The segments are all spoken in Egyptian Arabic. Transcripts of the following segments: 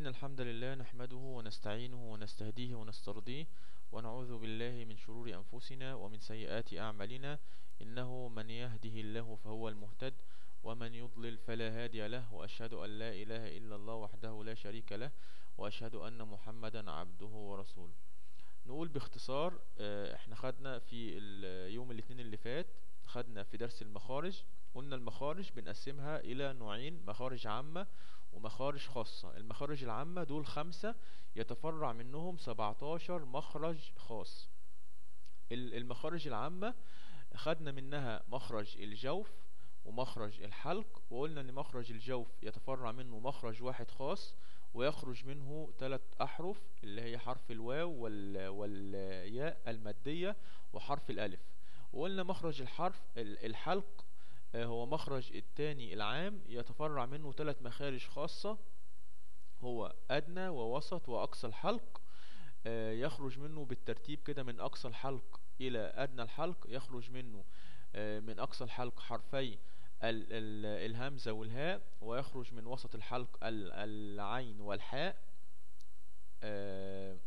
إن الحمد لله نحمده ونستعينه ونستهديه ونسترضيه ونعوذ بالله من شرور أنفسنا ومن سيئات أعمالنا إنه من يهده الله فهو المهتد ومن يضلل فلا هادي له وأشهد أن لا إله إلا الله وحده لا شريك له وأشهد أن محمدا عبده ورسوله نقول باختصار آه، احنا خدنا في اليوم الاثنين اللي فات خدنا في درس المخارج قلنا المخارج بنقسمها إلى نوعين مخارج عامة ومخارج خاصة المخارج العامة دول خمسة يتفرع منهم 17 مخرج خاص ال- المخارج العامة خدنا منها مخرج الجوف ومخرج الحلق وقلنا ان مخرج الجوف يتفرع منه مخرج واحد خاص ويخرج منه ثلاث احرف اللي هي حرف الواو وال... والياء المادية وحرف الالف وقلنا مخرج الحرف ال- الحلق آه، هو مخرج التاني العام يتفرع منه ثلاث مخارج خاصة هو أدنى ووسط وأقصى الحلق آه، يخرج منه بالترتيب كده من أقصى الحلق إلى أدنى الحلق يخرج منه آه، من أقصى الحلق حرفي ال ال الهمزة والهاء ويخرج من وسط الحلق ال العين والحاء آه،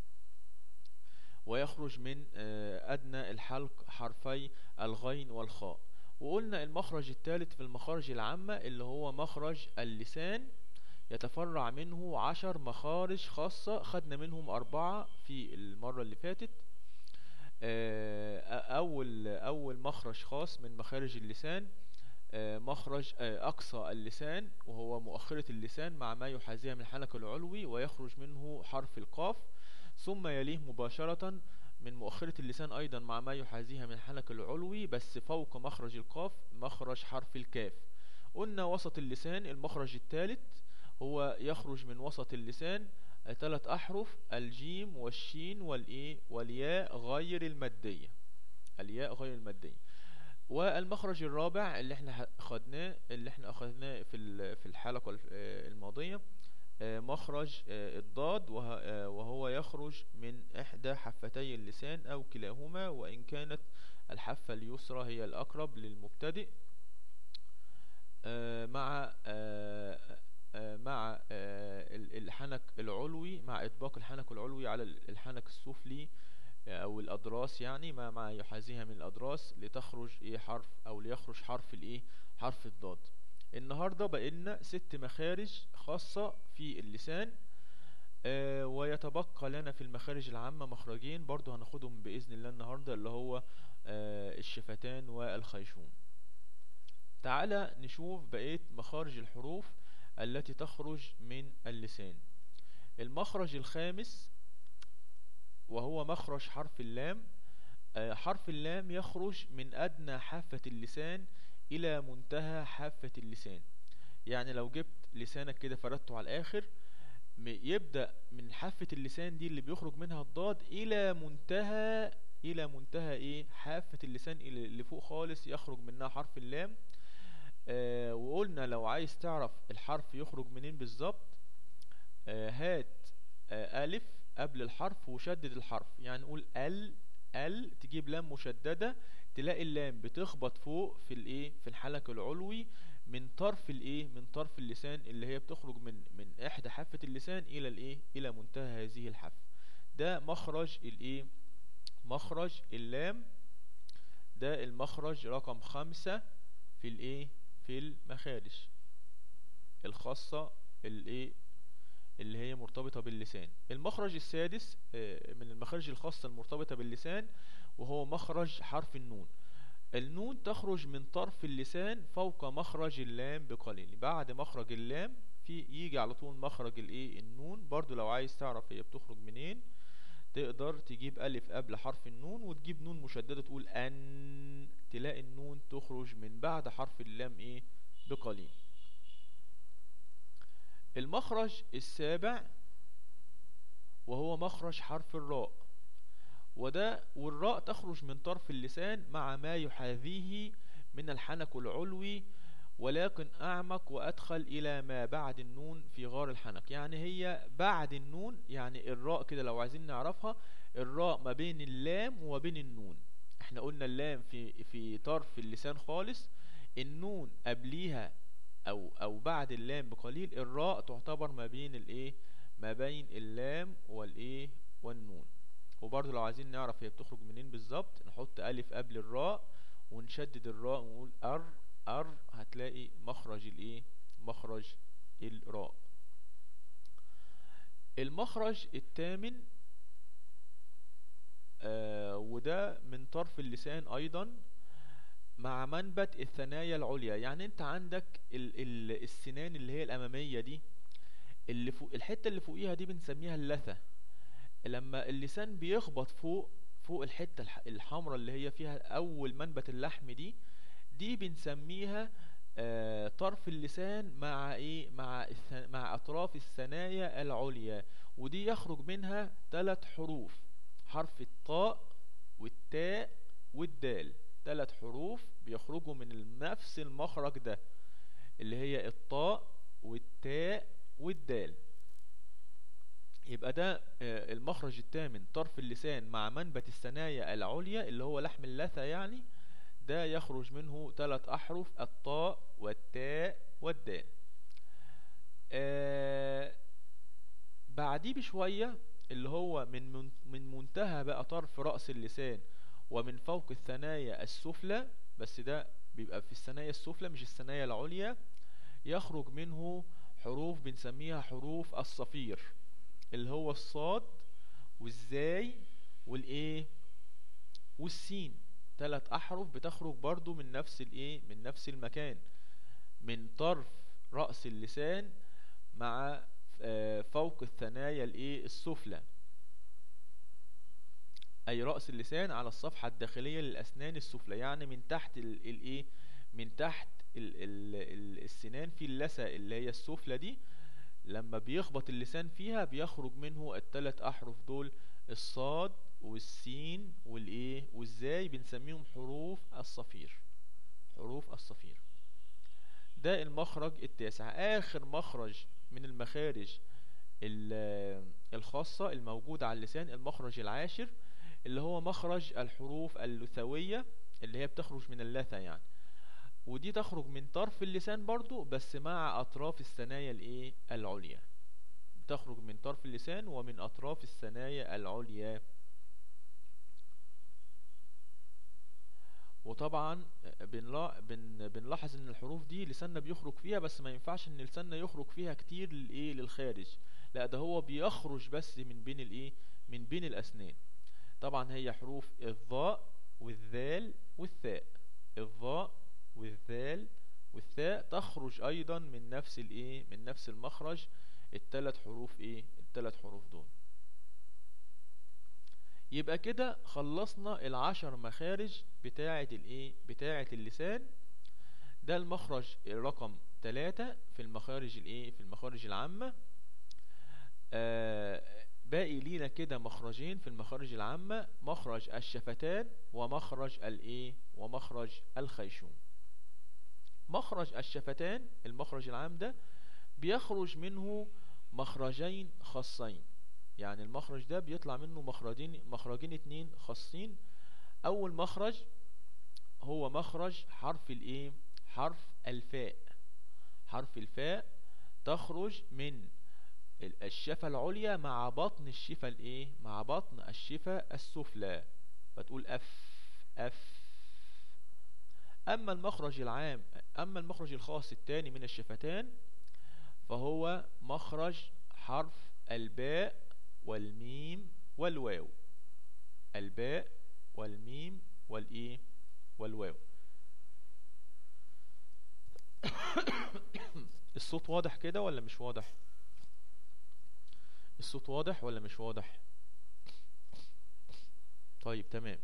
ويخرج من آه، أدنى الحلق حرفي الغين والخاء وقلنا المخرج الثالث في المخارج العامة اللي هو مخرج اللسان يتفرع منه عشر مخارج خاصة خدنا منهم أربعة في المرة اللي فاتت آه، أول أول مخرج خاص من مخارج اللسان آه، مخرج آه، أقصى اللسان وهو مؤخرة اللسان مع ما يحاذيها من الحنك العلوي ويخرج منه حرف القاف ثم يليه مباشرة من مؤخرة اللسان أيضا مع ما يحاذيها من الحنك العلوي بس فوق مخرج القاف مخرج حرف الكاف قلنا وسط اللسان المخرج الثالث هو يخرج من وسط اللسان ثلاث أحرف الجيم والشين والإيه والياء غير المادية الياء غير المادية والمخرج الرابع اللي احنا ه- خدناه اللي احنا أخذناه في ال- في الحلقة الف- آه، الماضية آه، مخرج آه، الضاد وه- آه، وهو يخرج من إحدى حفتي اللسان أو كلاهما وإن كانت الحافة اليسرى هي الأقرب للمبتدئ آه، مع آه، آه، مع آه، ال- الحنك العلوي مع إطباق الحنك العلوي على ال- الحنك السفلي آه، أو الأضراس يعني ما ما يحاذيها من الأضراس لتخرج إيه حرف أو ليخرج حرف الإيه حرف الضاد النهاردة بقينا ست مخارج خاصة في اللسان آه، ويتبقى لنا في المخارج العامة مخرجين برضو هناخدهم بإذن الله النهاردة اللي هو آه، الشفتان والخيشوم تعالى نشوف بقية مخارج الحروف التي تخرج من اللسان المخرج الخامس وهو مخرج حرف اللام آه، حرف اللام يخرج من أدنى حافة اللسان إلى منتهى حافة اللسان يعني لو جبت لسانك كده فردته على الآخر م- يبدأ من حافة اللسان دي اللي بيخرج منها الضاد إلى منتهى إلى منتهى إيه حافة اللسان اللي اللي فوق خالص يخرج منها حرف اللام آه وقلنا لو عايز تعرف الحرف يخرج منين بالظبط آه هات آه ألف قبل الحرف وشدد الحرف يعني نقول ال ال تجيب لام مشددة تلاقي اللام بتخبط فوق في الايه في الحلق العلوي من طرف الايه من طرف اللسان اللي هي بتخرج من من احدى حافة اللسان الى الايه الى منتهى هذه الحافة ده مخرج الايه مخرج اللام ده المخرج رقم خمسة في الايه في المخارج الخاصة الايه اللي هي مرتبطة باللسان المخرج السادس آه، من المخارج الخاصة المرتبطة باللسان وهو مخرج حرف النون النون تخرج من طرف اللسان فوق مخرج اللام بقليل بعد مخرج اللام في يجي على طول مخرج الايه النون برضو لو عايز تعرف هي بتخرج منين تقدر تجيب ألف قبل حرف النون وتجيب نون مشددة تقول أن تلاقي النون تخرج من بعد حرف اللام ايه بقليل المخرج السابع وهو مخرج حرف الراء وده والراء تخرج من طرف اللسان مع ما يحاذيه من الحنك العلوي ولكن أعمق وأدخل إلى ما بعد النون في غار الحنك يعني هي بعد النون يعني الراء كده لو عايزين نعرفها الراء ما بين اللام وما بين النون احنا قلنا اللام في في طرف اللسان خالص النون قبليها او او بعد اللام بقليل الراء تعتبر ما بين الايه ما بين اللام والايه والنون وبرضه لو عايزين نعرف هي بتخرج منين بالظبط نحط الف قبل الراء ونشدد الراء ونقول ار ار هتلاقي مخرج الايه مخرج الراء المخرج الثامن آه وده من طرف اللسان ايضا مع منبت الثنايا العليا يعني انت عندك ال ال السنان اللي هي الاماميه دي اللي فوق الحته اللي فوقيها دي بنسميها اللثه لما اللسان بيخبط فوق فوق الحته الحمراء اللي هي فيها اول منبت اللحم دي دي بنسميها آه طرف اللسان مع ايه مع مع اطراف الثنايا العليا ودي يخرج منها ثلاث حروف حرف الطاء والتاء والدال ثلاث حروف بيخرجوا من نفس المخرج ده اللي هي الطاء والتاء والدال يبقى ده المخرج الثامن طرف اللسان مع منبت الثنايا العليا اللي هو لحم اللثة يعني ده يخرج منه ثلاث أحرف الطاء والتاء والدال آه بعديه بشوية اللي هو من من منتهى بقى طرف رأس اللسان ومن فوق الثنايا السفلى بس ده بيبقى في الثنايا السفلى مش الثنايا العليا يخرج منه حروف بنسميها حروف الصفير اللي هو الصاد والزاي والايه والسين ثلاث احرف بتخرج برضو من نفس الايه من نفس المكان من طرف رأس اللسان مع فوق الثنايا الايه السفلى اي رأس اللسان على الصفحة الداخلية للأسنان السفلى يعني من تحت الايه من تحت ال ال ال السنان في اللثة اللي هي السفلى دي لما بيخبط اللسان فيها بيخرج منه الثلاث احرف دول الصاد والسين والايه والزاي بنسميهم حروف الصفير حروف الصفير ده المخرج التاسع اخر مخرج من المخارج الخاصة الموجودة على اللسان المخرج العاشر اللي هو مخرج الحروف اللثوية اللي هي بتخرج من اللثة يعني ودي تخرج من طرف اللسان برضو بس مع أطراف الثنايا الإيه العليا تخرج من طرف اللسان ومن أطراف الثنايا العليا وطبعا بنلا... بن... بنلاحظ ان الحروف دي لساننا بيخرج فيها بس ما ينفعش ان لساننا يخرج فيها كتير للايه للخارج لا ده هو بيخرج بس من بين الايه من بين الاسنان طبعا هي حروف الضاء والذال والثاء الضاء والذال والثاء تخرج ايضا من نفس الايه من نفس المخرج الثلاث حروف ايه الثلاث حروف دول يبقى كده خلصنا العشر مخارج بتاعة الايه بتاعة اللسان ده المخرج رقم ثلاثة في المخارج الايه في المخارج العامة آه باقي لينا كده مخرجين في المخارج العامة مخرج الشفتان ومخرج الايه ومخرج الخيشوم مخرج الشفتان المخرج العام ده بيخرج منه مخرجين خاصين يعني المخرج ده بيطلع منه مخرجين مخرجين اتنين خاصين اول مخرج هو مخرج حرف الايه حرف الفاء حرف الفاء تخرج من الشفة العليا مع بطن الشفة الايه مع بطن الشفة السفلى فتقول اف اف اما المخرج العام اما المخرج الخاص الثاني من الشفتان فهو مخرج حرف الباء والميم والواو الباء والميم والايه والواو الصوت واضح كده ولا مش واضح الصوت واضح ولا مش واضح طيب تمام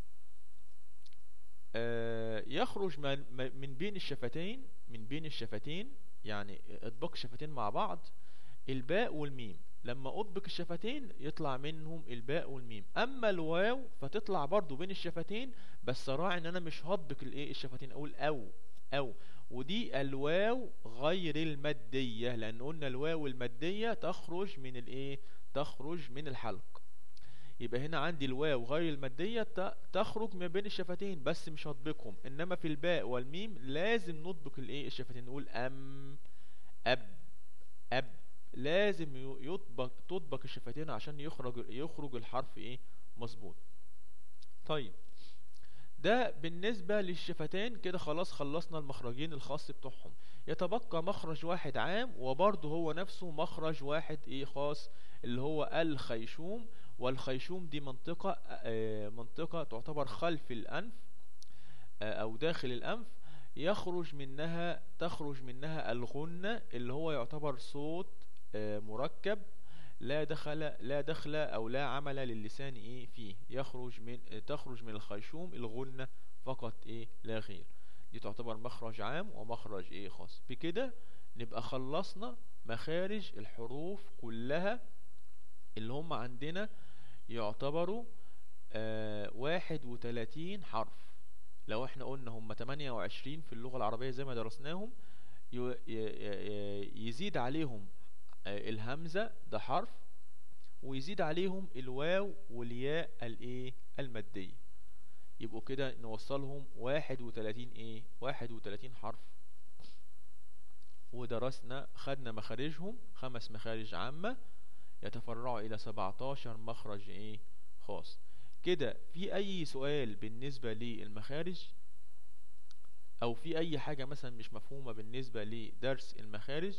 آه يخرج من بين الشفتين من بين الشفتين يعني اطباق الشفتين مع بعض الباء والميم لما اطبق الشفتين يطلع منهم الباء والميم اما الواو فتطلع برضو بين الشفتين بس راعي ان انا مش هطبق الايه الشفتين اقول او او ودي الواو غير المادية لان قلنا الواو المادية تخرج من الايه تخرج من الحلق يبقى هنا عندي الواو غير المادية ت- تخرج ما بين الشفتين بس مش هطبقهم انما في الباء والميم لازم نطبق الايه الشفتين نقول ام اب اب لازم ي- يطبق تطبق الشفتين عشان يخرج يخرج الحرف ايه مظبوط طيب ده بالنسبة للشفتين كده خلاص خلصنا المخرجين الخاص بتوعهم يتبقى مخرج واحد عام وبرضه هو نفسه مخرج واحد ايه خاص اللي هو الخيشوم والخيشوم دي منطقة آه، منطقة تعتبر خلف الأنف آه، أو داخل الأنف يخرج منها تخرج منها الغنة اللي هو يعتبر صوت آه، مركب لا دخل لا دخل أو لا عمل للسان إيه فيه يخرج من آه، تخرج من الخيشوم الغنة فقط إيه لا غير دي تعتبر مخرج عام ومخرج إيه خاص بكده نبقى خلصنا مخارج الحروف كلها اللي هم عندنا يعتبروا آه واحد وتلاتين حرف لو احنا قلنا هم تمانية وعشرين في اللغة العربية زي ما درسناهم ي- ي- ي- يزيد عليهم آه الهمزة ده حرف ويزيد عليهم الواو والياء الايه المادية يبقوا كده نوصلهم واحد وتلاتين ايه واحد وتلاتين حرف ودرسنا خدنا مخارجهم خمس مخارج عامة يتفرعوا إلى 17 مخرج إيه خاص كده في أي سؤال بالنسبة للمخارج أو في أي حاجة مثلا مش مفهومة بالنسبة لدرس المخارج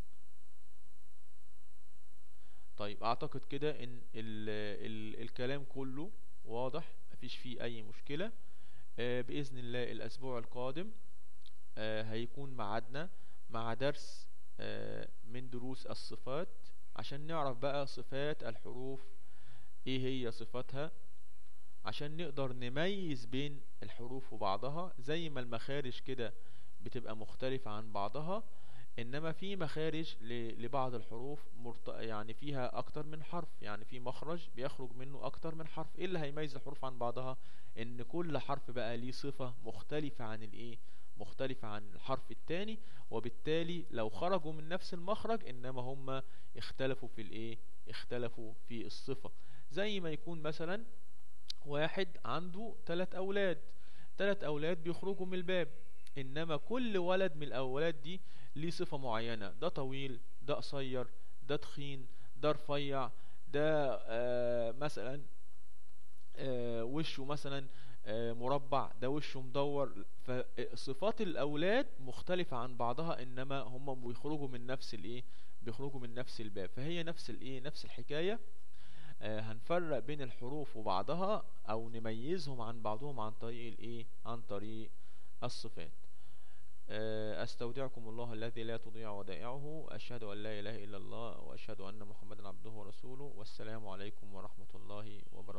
طيب أعتقد كده إن ال ال الكلام كله واضح مفيش فيه أي مشكلة آه بإذن الله الأسبوع القادم آه هيكون معادنا مع درس آه من دروس الصفات عشان نعرف بقى صفات الحروف ايه هي صفاتها عشان نقدر نميز بين الحروف وبعضها زي ما المخارج كده بتبقى مختلفة عن بعضها انما في مخارج ل- لبعض الحروف مرت... يعني فيها اكتر من حرف يعني في مخرج بيخرج منه اكتر من حرف ايه اللي هيميز الحروف عن بعضها ان كل حرف بقى ليه صفة مختلفة عن الايه مختلفة عن الحرف التاني وبالتالي لو خرجوا من نفس المخرج انما هم اختلفوا في الايه اختلفوا في الصفة زي ما يكون مثلا واحد عنده ثلاث اولاد ثلاث اولاد بيخرجوا من الباب انما كل ولد من الاولاد دي ليه صفة معينة ده طويل ده قصير ده تخين ده رفيع ده آه مثلا آه وشه مثلا آه مربع ده وشه مدور فصفات الاولاد مختلفة عن بعضها انما هم بيخرجوا من نفس الايه بيخرجوا من نفس الباب فهي نفس الايه نفس الحكاية آه هنفرق بين الحروف وبعضها او نميزهم عن بعضهم عن طريق الايه عن طريق الصفات آه استودعكم الله الذي لا تضيع ودائعه اشهد ان لا اله الا الله واشهد ان محمدا عبده ورسوله والسلام عليكم ورحمة الله وبركاته